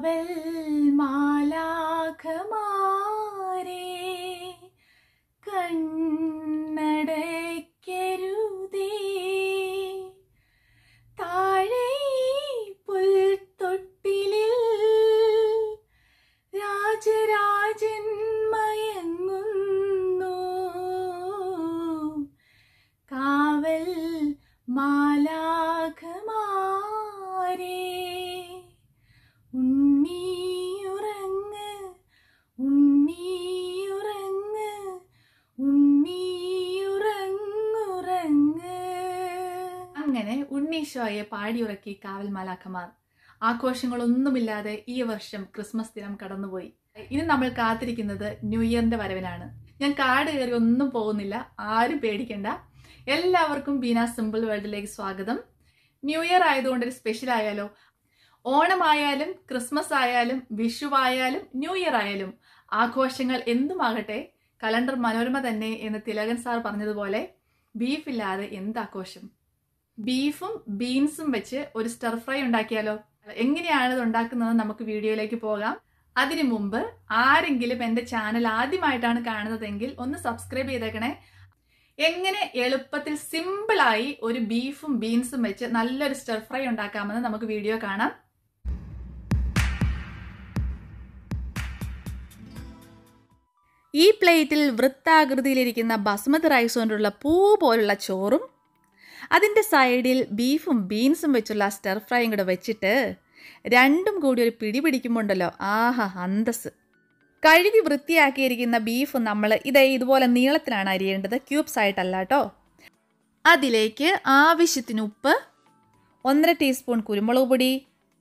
കാവൽ മാലാഖമാരേ കണ്ണടയ്ക്കരുതേ താഴെ പുൽത്തൊട്ടിലിൽ രാജരാജൻ മയങ്ങുന്നു കാവൽ മാലാഖമാരേ ഉണ്ണിയുറങ്ങ് ഉണ്ണിയുറങ്ങ് ഉണ്ണിയുറങ്ങുറങ്ങ് അങ്ങനെ ഉണ്ണീശോയെ പാടിയുറക്കി കാവൽ മാലാഖമാർ ആഘോഷങ്ങളൊന്നുമില്ലാതെ ഈ വർഷം ക്രിസ്മസ് ദിനം കടന്നുപോയി ഇനി നമ്മൾ കാത്തിരിക്കുന്നത് ന്യൂ ഇയറിന്റെ വരവിനാണ് ഞാൻ കാട് കയറി ഒന്നും പോകുന്നില്ല ആരും പേടിക്കണ്ട എല്ലാവർക്കും ബീന സിമ്പിൾ വേൾഡിലേക്ക് സ്വാഗതം ന്യൂ ഇയർ ആയതുകൊണ്ട് ഒരു സ്പെഷ്യൽ ആയാലോ ഓണമായാലും ക്രിസ്മസ് ആയാലും വിഷു ആയാലും ന്യൂ ഇയർ ആയാലും ആഘോഷങ്ങൾ എന്തുമാകട്ടെ കലണ്ടർ മനോരമ തന്നെ എന്ന് തിലകൻ സാർ പറഞ്ഞതുപോലെ ബീഫ് ഇല്ലാതെ എന്താഘോഷം ബീഫും ബീൻസും വെച്ച് ഒരു സ്റ്റർ ഫ്രൈ ഉണ്ടാക്കിയാലോ എങ്ങനെയാണ് ഇത് ഉണ്ടാക്കുന്നത് നമുക്ക് വീഡിയോയിലേക്ക് പോകാം അതിനു മുമ്പ് ആരെങ്കിലും എൻ്റെ ചാനൽ ആദ്യമായിട്ടാണ് കാണുന്നതെങ്കിൽ ഒന്ന് സബ്സ്ക്രൈബ് ചെയ്തേക്കണേ എങ്ങനെ എളുപ്പത്തിൽ സിമ്പിളായി ഒരു ബീഫും ബീൻസും വെച്ച് നല്ലൊരു സ്റ്റർ ഫ്രൈ ഉണ്ടാക്കാമെന്ന് നമുക്ക് വീഡിയോ കാണാം ഈ പ്ലേറ്റിൽ വൃത്താകൃതിയിലിരിക്കുന്ന ബസ്മതി റൈസ് കൊണ്ടുള്ള പൂ പോലുള്ള ചോറും അതിൻ്റെ സൈഡിൽ ബീഫും ബീൻസും വെച്ചുള്ള സ്റ്റർ ഫ്രൈയും കൂടെ വെച്ചിട്ട് രണ്ടും കൂടി ഒരു പിടി പിടിക്കുമ്പോണ്ടല്ലോ ആഹാ അന്തസ് കഴുകി വൃത്തിയാക്കിയിരിക്കുന്ന ബീഫ് നമ്മൾ ഇതേ ഇതുപോലെ നീളത്തിലാണ് അരിയേണ്ടത് ക്യൂബ്സ് ആയിട്ടല്ല കേട്ടോ അതിലേക്ക് ആവശ്യത്തിന് ഉപ്പ് ഒന്നര ടീസ്പൂൺ കുരുമുളക് പൊടി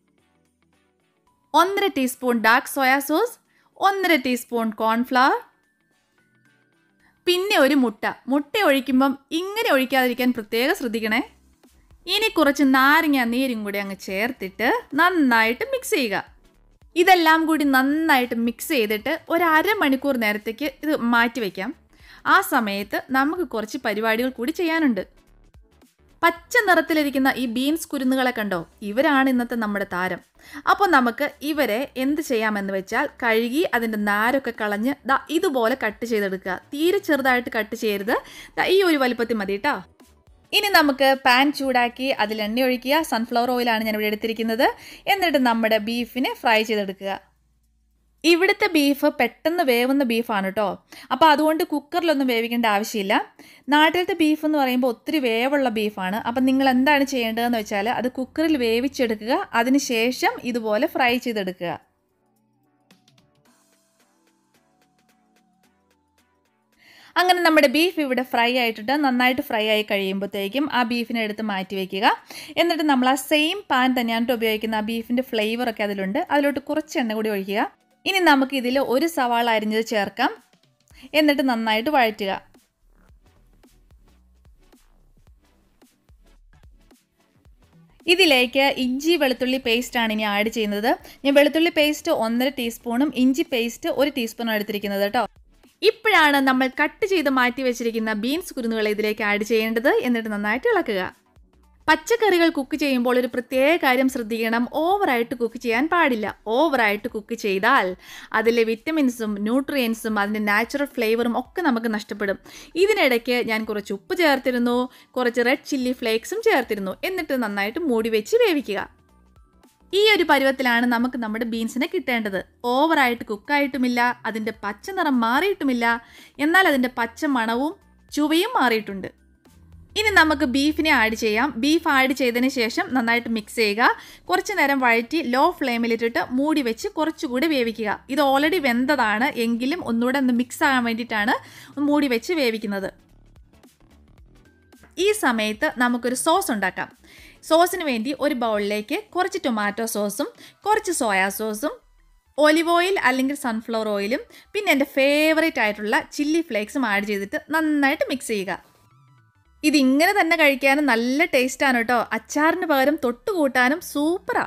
ഒന്നര ടീസ്പൂൺ ഡാർക്ക് സോയാ സോസ് ഒന്നര ടീസ്പൂൺ കോൺഫ്ലവർ പിന്നെ ഒരു മുട്ട മുട്ട ഒഴിക്കുമ്പം ഇങ്ങനെ ഒഴിക്കാതിരിക്കാൻ പ്രത്യേകം ശ്രദ്ധിക്കണേ ഇനി കുറച്ച് നാരങ്ങ നീരും കൂടി അങ്ങ് ചേർത്തിട്ട് നന്നായിട്ട് മിക്സ് ചെയ്യുക ഇതെല്ലാം കൂടി നന്നായിട്ട് മിക്സ് ചെയ്തിട്ട് ഒരു അരമണിക്കൂർ നേരത്തേക്ക് ഇത് മാറ്റി വയ്ക്കാം ആ സമയത്ത് നമുക്ക് കുറച്ച് പരിപാടികൾ കൂടി ചെയ്യാനുണ്ട് പച്ച നിറത്തിലിരിക്കുന്ന ഈ ബീൻസ് കുരുന്നുകളെ കണ്ടോ ഇവരാണ് ഇന്നത്തെ നമ്മുടെ താരം അപ്പോൾ നമുക്ക് ഇവരെ എന്ത് ചെയ്യാമെന്ന് വെച്ചാൽ കഴുകി അതിൻ്റെ നാരൊക്കെ കളഞ്ഞ് ദാ ഇതുപോലെ കട്ട് ചെയ്തെടുക്കുക തീരെ ചെറുതായിട്ട് കട്ട് ചെയ്യരുത് ദാ ഈ ഒരു വലിപ്പത്തിൽ മതി കേട്ടോ ഇനി നമുക്ക് പാൻ ചൂടാക്കി അതിൽ എണ്ണ ഒഴിക്കുക സൺഫ്ലവർ ഓയിലാണ് ഞാൻ ഇവിടെ എടുത്തിരിക്കുന്നത് എന്നിട്ട് നമ്മുടെ ബീഫിനെ ഫ്രൈ ചെയ്തെടുക്കുക ഇവിടുത്തെ ബീഫ് പെട്ടെന്ന് വേവുന്ന ബീഫാണ് കേട്ടോ അപ്പോൾ അതുകൊണ്ട് കുക്കറിലൊന്നും വേവിക്കേണ്ട ആവശ്യമില്ല നാട്ടിലത്തെ ബീഫ് എന്ന് പറയുമ്പോൾ ഒത്തിരി വേവുള്ള ബീഫാണ് അപ്പം നിങ്ങൾ എന്താണ് ചെയ്യേണ്ടതെന്ന് വെച്ചാൽ അത് കുക്കറിൽ വേവിച്ചെടുക്കുക അതിനുശേഷം ഇതുപോലെ ഫ്രൈ ചെയ്തെടുക്കുക അങ്ങനെ നമ്മുടെ ബീഫ് ഇവിടെ ഫ്രൈ ആയിട്ടിട്ട് നന്നായിട്ട് ഫ്രൈ ആയി കഴിയുമ്പോഴത്തേക്കും ആ ബീഫിനെ എടുത്ത് മാറ്റി വയ്ക്കുക എന്നിട്ട് നമ്മൾ ആ സെയിം പാൻ തന്നെയാണ് ഉപയോഗിക്കുന്ന ആ ബീഫിൻ്റെ ഫ്ലേവറൊക്കെ അതിലുണ്ട് അതിലോട്ട് കുറച്ച് എണ്ണ കൂടി ഒഴിക്കുക ഇനി നമുക്ക് ഇതിൽ ഒരു സവാള അരിഞ്ഞത് ചേർക്കാം എന്നിട്ട് നന്നായിട്ട് വഴറ്റുക ഇതിലേക്ക് ഇഞ്ചി വെളുത്തുള്ളി പേസ്റ്റാണ് ഇനി ആഡ് ചെയ്യുന്നത് ഞാൻ വെളുത്തുള്ളി പേസ്റ്റ് ഒന്നര ടീസ്പൂണും ഇഞ്ചി പേസ്റ്റ് ഒരു ടീസ്പൂണും എടുത്തിരിക്കുന്നത് കേട്ടോ ഇപ്പോഴാണ് നമ്മൾ കട്ട് ചെയ്ത് മാറ്റി വെച്ചിരിക്കുന്ന ബീൻസ് കുരുന്നുകൾ ഇതിലേക്ക് ആഡ് ചെയ്യേണ്ടത് എന്നിട്ട് നന്നായിട്ട് ഇളക്കുക പച്ചക്കറികൾ കുക്ക് ചെയ്യുമ്പോൾ ഒരു പ്രത്യേക കാര്യം ശ്രദ്ധിക്കണം ഓവറായിട്ട് കുക്ക് ചെയ്യാൻ പാടില്ല ഓവറായിട്ട് കുക്ക് ചെയ്താൽ അതിലെ വിറ്റമിൻസും ന്യൂട്രിയൻസും അതിൻ്റെ നാച്ചുറൽ ഫ്ലേവറും ഒക്കെ നമുക്ക് നഷ്ടപ്പെടും ഇതിനിടയ്ക്ക് ഞാൻ കുറച്ച് ഉപ്പ് ചേർത്തിരുന്നു കുറച്ച് റെഡ് ചില്ലി ഫ്ലേക്സും ചേർത്തിരുന്നു എന്നിട്ട് നന്നായിട്ട് മൂടി വെച്ച് വേവിക്കുക ഈ ഒരു പരുവത്തിലാണ് നമുക്ക് നമ്മുടെ ബീൻസിനെ കിട്ടേണ്ടത് ഓവറായിട്ട് കുക്കായിട്ടുമില്ല അതിൻ്റെ പച്ച നിറം മാറിയിട്ടുമില്ല എന്നാൽ അതിൻ്റെ പച്ച മണവും ചുവയും മാറിയിട്ടുണ്ട് ഇനി നമുക്ക് ബീഫിനെ ആഡ് ചെയ്യാം ബീഫ് ആഡ് ചെയ്തതിന് ശേഷം നന്നായിട്ട് മിക്സ് ചെയ്യുക കുറച്ച് നേരം വഴറ്റി ലോ ഫ്ലെയിമിലിട്ടിട്ട് മൂടി വെച്ച് കുറച്ചുകൂടി വേവിക്കുക ഇത് ഓൾറെഡി വെന്തതാണ് എങ്കിലും ഒന്നുകൂടെ ഒന്ന് മിക്സ് ആകാൻ വേണ്ടിയിട്ടാണ് മൂടി വെച്ച് വേവിക്കുന്നത് ഈ സമയത്ത് നമുക്കൊരു സോസ് ഉണ്ടാക്കാം സോസിന് വേണ്ടി ഒരു ബൗളിലേക്ക് കുറച്ച് ടൊമാറ്റോ സോസും കുറച്ച് സോയാ സോസും ഒലിവ് ഓയിൽ അല്ലെങ്കിൽ സൺഫ്ലവർ ഓയിലും പിന്നെ എൻ്റെ ഫേവറേറ്റ് ആയിട്ടുള്ള ചില്ലി ഫ്ലേക്സും ആഡ് ചെയ്തിട്ട് നന്നായിട്ട് മിക്സ് ചെയ്യുക ഇതിങ്ങനെ തന്നെ കഴിക്കാനും നല്ല ടേസ്റ്റാണ് കേട്ടോ അച്ചാറിന് പകരം തൊട്ട് കൂട്ടാനും സൂപ്പറാ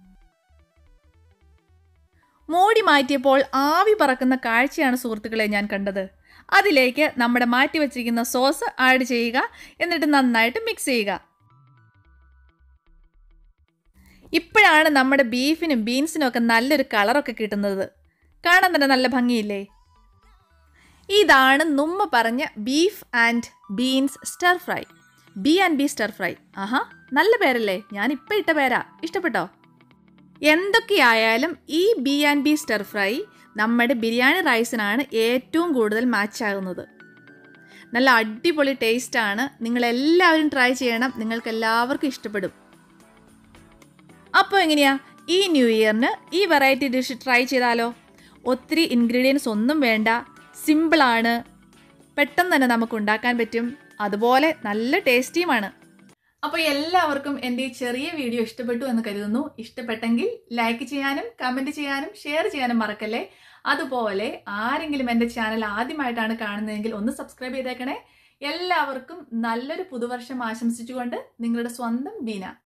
മൂടി മാറ്റിയപ്പോൾ ആവി പറക്കുന്ന കാഴ്ചയാണ് സുഹൃത്തുക്കളെ ഞാൻ കണ്ടത് അതിലേക്ക് നമ്മുടെ മാറ്റി വച്ചിരിക്കുന്ന സോസ് ആഡ് ചെയ്യുക എന്നിട്ട് നന്നായിട്ട് മിക്സ് ചെയ്യുക ഇപ്പോഴാണ് നമ്മുടെ ബീഫിനും ബീൻസിനും ഒക്കെ നല്ലൊരു കളറൊക്കെ കിട്ടുന്നത് കാണാൻ തന്നെ നല്ല ഭംഗിയില്ലേ ഇതാണ് നുമ്മ പറഞ്ഞ beef and beans stir fry B and B stir fry ആഹാ നല്ല പേരല്ലേ ഞാൻ ഇപ്പം ഇട്ട പേരാ ഇഷ്ടപ്പെട്ടോ എന്തൊക്കെയായാലും ഈ B and B stir fry നമ്മുടെ ബിരിയാണി റൈസിനാണ് ഏറ്റവും കൂടുതൽ മാച്ച് ആകുന്നത് നല്ല അടിപൊളി ടേസ്റ്റാണ് നിങ്ങളെല്ലാവരും ട്രൈ ചെയ്യണം നിങ്ങൾക്ക് എല്ലാവർക്കും ഇഷ്ടപ്പെടും അപ്പോൾ എങ്ങനെയാ ഈ ന്യൂ ഇയറിന് ഈ വെറൈറ്റി ഡിഷ് ട്രൈ ചെയ്താലോ ഒത്തിരി ഇൻഗ്രീഡിയൻസ് ഒന്നും വേണ്ട സിമ്പിളാണ് പെട്ടെന്ന് തന്നെ നമുക്ക് ഉണ്ടാക്കാൻ പറ്റും അതുപോലെ നല്ല ടേസ്റ്റിയുമാണ് അപ്പോൾ എല്ലാവർക്കും എൻ്റെ ഈ ചെറിയ വീഡിയോ ഇഷ്ടപ്പെട്ടു എന്ന് കരുതുന്നു ഇഷ്ടപ്പെട്ടെങ്കിൽ ലൈക്ക് ചെയ്യാനും കമൻറ്റ് ചെയ്യാനും ഷെയർ ചെയ്യാനും മറക്കല്ലേ അതുപോലെ ആരെങ്കിലും എൻ്റെ ചാനൽ ആദ്യമായിട്ടാണ് കാണുന്നതെങ്കിൽ ഒന്ന് സബ്സ്ക്രൈബ് ചെയ്തേക്കണേ എല്ലാവർക്കും നല്ലൊരു പുതുവർഷം ആശംസിച്ചുകൊണ്ട് നിങ്ങളുടെ സ്വന്തം ബീന